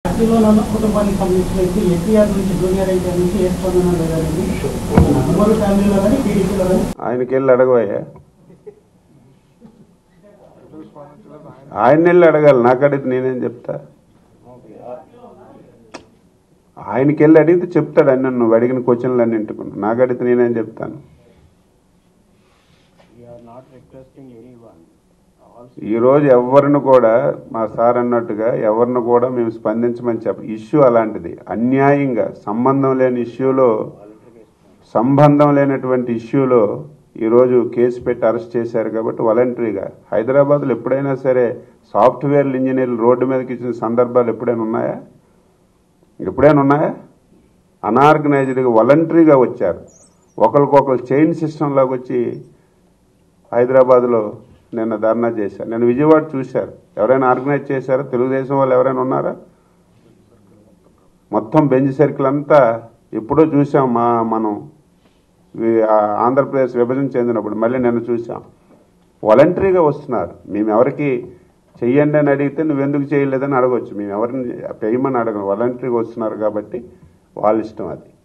పార్టీలో నన్న కుటుంబానికి సంబంధించిన వ్యక్తి ఎన్టీఆర్ నుంచి జూనియర్ ఎన్టీఆర్ నుంచి ఏ స్పందన లేదండి నందమూరి ఫ్యామిలీలో కానీ టీడీపీలో కానీ ఆయనకి వెళ్ళి అడగవయ్యా ఆయన వెళ్ళి అడగాలి నాకు అడిగితే నేనేం చెప్తా ఆయనకి వెళ్ళి అడిగితే చెప్తాడు అన్న నువ్వు అడిగిన క్వశ్చన్లు అన్ని ఇంటుకున్నా నాకు అడిగితే నేనేం చెప్తాను ఈ రోజు ఎవరిని కూడా మా సార్ అన్నట్టుగా ఎవరిని కూడా మేము స్పందించమని చెప్ప ఇష్యూ అలాంటిది అన్యాయంగా సంబంధం లేని ఇష్యూలో సంబంధం లేనటువంటి ఇష్యూలో ఈరోజు కేసు పెట్టి అరెస్ట్ చేశారు కాబట్టి వాలంటరీగా హైదరాబాద్లో ఎప్పుడైనా సరే సాఫ్ట్వేర్ ఇంజనీర్లు రోడ్డు మీదకి ఇచ్చిన సందర్భాలు ఎప్పుడైనా ఉన్నాయా ఎప్పుడైనా ఉన్నాయా అనార్గనైజ్డ్గా వాలంటరీగా వచ్చారు ఒకరికొకరు చైన్ సిస్టంలోకి వచ్చి హైదరాబాద్లో నిన్న ధర్నా చేశారు నేను విజయవాడ చూశారు ఎవరైనా ఆర్గనైజ్ చేశారా తెలుగుదేశం వాళ్ళు ఎవరైనా ఉన్నారా మొత్తం బెంచ్ సర్కిల్ అంతా ఎప్పుడో చూసాం మా మనం వి- ఆ ఆంధ్రప్రదేశ్ విభజన చెందినప్పుడు మళ్ళీ నిన్న చూసాం వాలంటరీగా వస్తున్నారు మేము ఎవరికి చెయ్యండి అని అడిగితే నువ్వెందుకు చేయలేదని అడగొచ్చు మేము ఎవరిని చేయమని అడగను వాలంటరీగా వస్తున్నారు కాబట్టి వాళ్ళ ఇష్టం అది